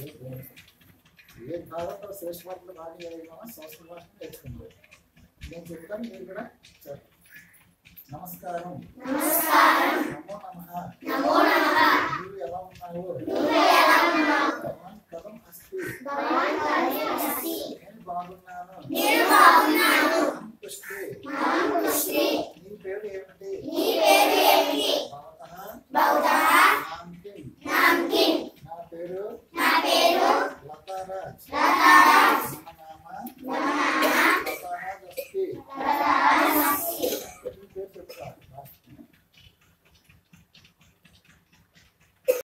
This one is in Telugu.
ఏ భాగంలో శ్రేష్ఠ భాషలు బాగా చదివినామో సంస్కృత భాష నేర్చుకుంది నేను చెప్తాను మీరు కూడా చెప్పండి నమస్కారం నమో నమ నువ్వు ఎలా ఉన్నావు భగవాన్ కథం అస్తి నేను బాగున్నాను సంతుష్టి నీ పేరు ఏమిటి భవతః నాంకిన్ నా పేరు లతారాజ్